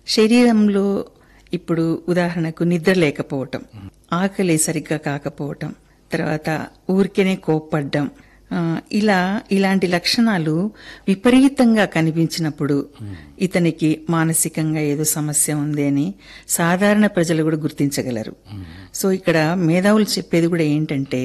శరీరంలో ఇప్పుడు ఉదాహరణకు నిద్ర లేకపోవటం ఆకలి సరిగ్గా కాకపోవటం తర్వాత ఊరికేనే కోప్పడ్డం ఆ, ఇలా ఇలాంటి లక్షణాలు విపరీతంగా కనిపించినప్పుడు ఇతనికి మానసికంగా ఏదో సమస్య ఉంది అని సాధారణ ప్రజలు కూడా గుర్తించగలరు సో ఇక్కడ మేధావులు చెప్పేది కూడా ఏంటంటే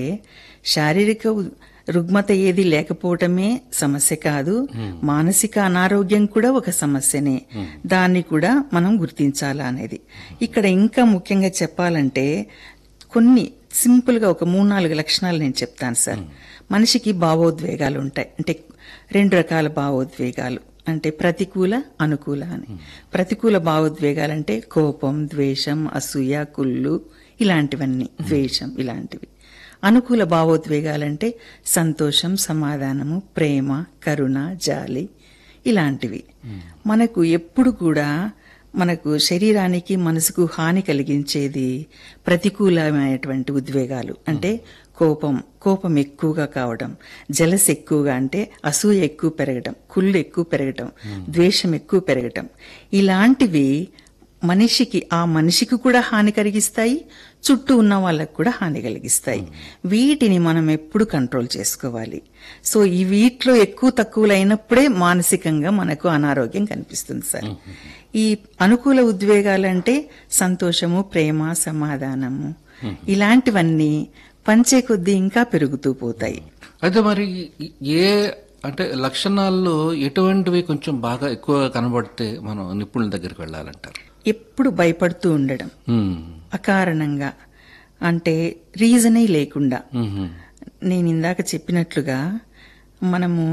శారీరక ఉ- రుగ్మత ఏది లేకపోవటమే సమస్య కాదు మానసిక అనారోగ్యం కూడా ఒక సమస్యనే దాన్ని కూడా మనం గుర్తించాలా అనేది ఇక్కడ ఇంకా ముఖ్యంగా చెప్పాలంటే కొన్ని సింపుల్ గా ఒక మూడు నాలుగు లక్షణాలు నేను చెప్తాను సార్ మనిషికి భావోద్వేగాలు ఉంటాయి అంటే రెండు రకాల భావోద్వేగాలు అంటే ప్రతికూల అనుకూల అని ప్రతికూల భావోద్వేగాలు అంటే కోపం ద్వేషం అసూయ కుళ్ళు ఇలాంటివన్నీ ద్వేషం ఇలాంటివి అనుకూల భావోద్వేగాలంటే సంతోషం సమాధానము ప్రేమ కరుణ జాలి ఇలాంటివి మనకు ఎప్పుడు కూడా మనకు శరీరానికి మనసుకు హాని కలిగించేది ప్రతికూలమైనటువంటి ఉద్వేగాలు అంటే కోపం కోపం ఎక్కువగా కావడం జలస్ ఎక్కువగా అంటే అసూయ ఎక్కువ పెరగటం కుళ్ళు ఎక్కువ పెరగటం ద్వేషం ఎక్కువ పెరగటం ఇలాంటివి మనిషికి ఆ మనిషికి కూడా హాని కలిగిస్తాయి చుట్టూ ఉన్న వాళ్ళకు కూడా హాని కలిగిస్తాయి వీటిని మనం ఎప్పుడు కంట్రోల్ చేసుకోవాలి సో ఈ వీటిలో ఎక్కువ తక్కువలు అయినప్పుడే మానసికంగా మనకు అనారోగ్యం కనిపిస్తుంది సార్ ఈ అనుకూల ఉద్వేగాలంటే సంతోషము ప్రేమ సమాధానము ఇలాంటివన్నీ పంచే కొద్దీ ఇంకా పెరుగుతూ పోతాయి అయితే మరి ఏ అంటే లక్షణాల్లో ఎటువంటివి కొంచెం బాగా ఎక్కువ కనబడితే మనం నిపుణుల దగ్గరికి వెళ్ళాలంటారు ఎప్పుడు భయపడుతూ ఉండడం ఉమ్. అకారణంగా అంటే రీజనే లేకుండా ఉమ్. నేను ఇందాక చెప్పినట్లుగా మనము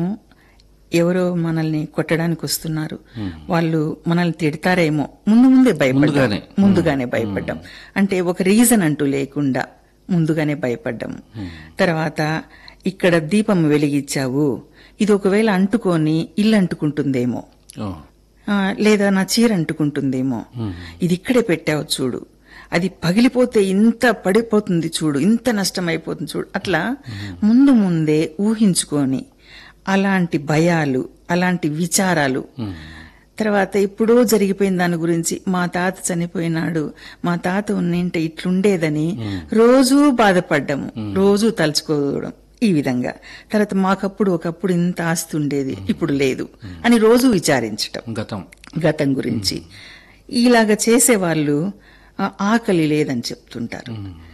ఎవరో మనల్ని కొట్టడానికి వస్తున్నారు వాళ్ళు మనల్ని తిడతారేమో ముందు ముందే భయపడ్డాం ముందుగానే. ముందుగానే భయపడ్డాం అంటే ఒక రీజన్ అంటూ లేకుండా ముందుగానే భయపడ్డాం తర్వాత ఇక్కడ దీపం వెలిగించావు ఇది ఒకవేళ అంటుకొని ఇల్లు అంటుకుంటుందేమో ఓ. ఆ, లేదా నా చీర అంటుకుంటుందేమో ఇది ఇక్కడే పెట్టావు చూడు అది పగిలిపోతే ఇంత పడిపోతుంది చూడు ఇంత నష్టం అయిపోతుంది చూడు అట్లా ముందు ముందే ఊహించుకొని అలాంటి భయాలు అలాంటి విచారాలు తర్వాత ఎప్పుడో జరిగిపోయిన దాని గురించి మా తాత చనిపోయినాడు మా తాత ఉన్నింటే ఇట్లుండేదని రోజూ బాధపడ్డము రోజూ తలుచుకోవడం ఈ విధంగా తర్వాత మాకప్పుడు ఒకప్పుడు ఇంత ఆస్తి ఉండేది ఇప్పుడు లేదు అని రోజు విచారించటం గతం గతం గురించి ఇలాగ చేసేవాళ్ళు ఆ, ఆకలి లేదని చెప్తుంటారు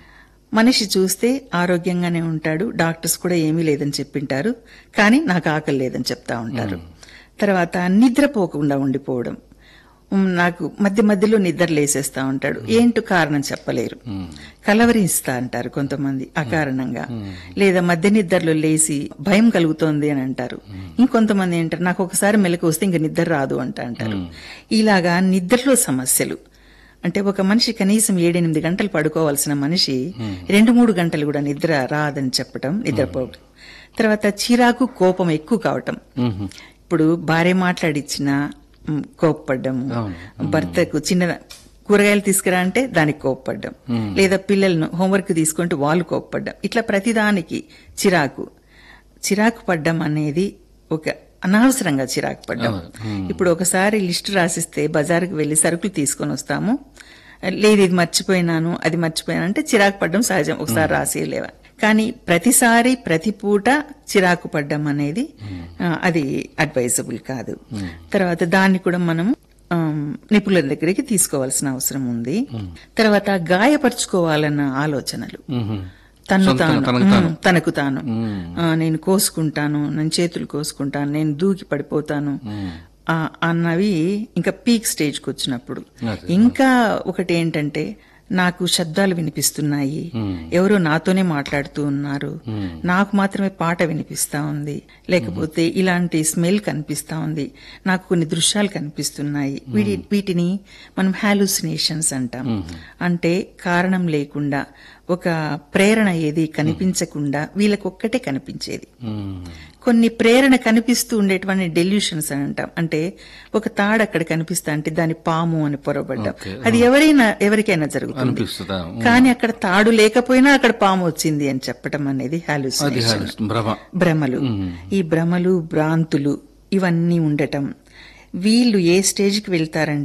మనిషి చూస్తే ఆరోగ్యంగానే ఉంటాడు డాక్టర్స్ కూడా ఏమీ లేదని చెప్పింటారు కానీ నాకు ఆకలి లేదని చెప్తా ఉంటారు తర్వాత నిద్రపోకుండా ఉండిపోవడం ఉమ్, నాకు మధ్య మధ్యలో నిద్ర లేసేస్తా ఉంటాడు ఏంటో కారణం చెప్పలేరు కలవరిస్తా అంటారు కొంతమంది అకారణంగా లేదా మధ్య నిద్రలో లేచి భయం కలుగుతోంది అని అంటారు ఇంకొంతమంది ఏంటారు నాకు ఒకసారి మెలకు వస్తే ఇంక నిద్ర రాదు అంట అంటారు ఇలాగా నిద్రలో సమస్యలు అంటే ఒక మనిషి కనీసం ఏడెనిమిది గంటలు పడుకోవాల్సిన మనిషి రెండు మూడు గంటలు కూడా నిద్ర రాదని చెప్పటం నిద్రపోవడం తర్వాత చిరాకు కోపం ఎక్కువ కావటం ఇప్పుడు భార్య మాట్లాడిచ్చిన మ్, కోప్పడ్డం భర్తకు చిన్న కూరగాయలు తీసుకురా అంటే దానికి కోప్పడ్డం లేదా పిల్లలను హోంవర్క్ తీసుకుంటే వాళ్ళు కోప్పడ్డం ఇట్లా ప్రతిదానికి చిరాకు చిరాకు పడ్డం అనేది ఒక అనవసరంగా చిరాకు పడ్డం ఇప్పుడు ఒకసారి లిస్టు రాసిస్తే బజారుకు వెళ్లి సరుకులు తీసుకొని వస్తాము లేదు ఇది మర్చిపోయినాను అది మర్చిపోయాను అంటే చిరాకు పడ్డం సహజం ఒకసారి రాసేయలేవా కానీ ప్రతిసారి ప్రతి పూట చిరాకు పడ్డం అనేది ఆ, అది అడ్వైజబుల్ కాదు తర్వాత దాన్ని కూడా మనం ఆమ్, నిపుణుల దగ్గరికి తీసుకోవాల్సిన అవసరం ఉంది తర్వాత గాయపరుచుకోవాలన్న ఆలోచనలు ఉమ్. తను సొంతంగా తాను తనకు తాను. ఉమ్, తనకు తాను ఆ, నేను కోసుకుంటాను నేను చేతులు కోసుకుంటాను నేను దూకి పడిపోతాను ఆ, అన్నవి ఇంకా పీక్ స్టేజ్కి వచ్చినప్పుడు అదే. ఇంకా ఒకటి ఏంటంటే నాకు శబ్దాలు వినిపిస్తున్నాయి ఎవరో నాతోనే మాట్లాడుతూ ఉన్నారు నాకు మాత్రమే పాట వినిపిస్తా ఉంది లేకపోతే ఇలాంటి స్మెల్ కనిపిస్తా ఉంది నాకు కొన్ని దృశ్యాలు కనిపిస్తున్నాయి వీటి వీటిని మనం హాలుసినేషన్స్ అంటాం అంటే కారణం లేకుండా ఒక ప్రేరణ ఏది కనిపించకుండా వీళ్ళకొక్కటే కనిపించేది ఉమ్. కొన్ని ప్రేరణ కనిపిస్తూ ఉండేటువంటి డెల్యూషన్స్ అని అంటాం అంటే ఒక తాడు అక్కడ కనిపిస్తా అంటే దాని పాము అని పొరబడ్డం Okay. అది ఎవరైనా ఎవరికైనా జరుగుతుంది అనిపిస్తుందా కానీ అక్కడ తాడు లేకపోయినా అక్కడ పాము వచ్చింది అని చెప్పటం అనేది అది హాలుసినేషన్ హాలు- భ్రమ భ్రమలు ఈ భ్రమలు భ్రాంతులు ఇవన్నీ ఉండటం వీళ్ళు ఏ స్టేజ్కి వెళ్తారంటే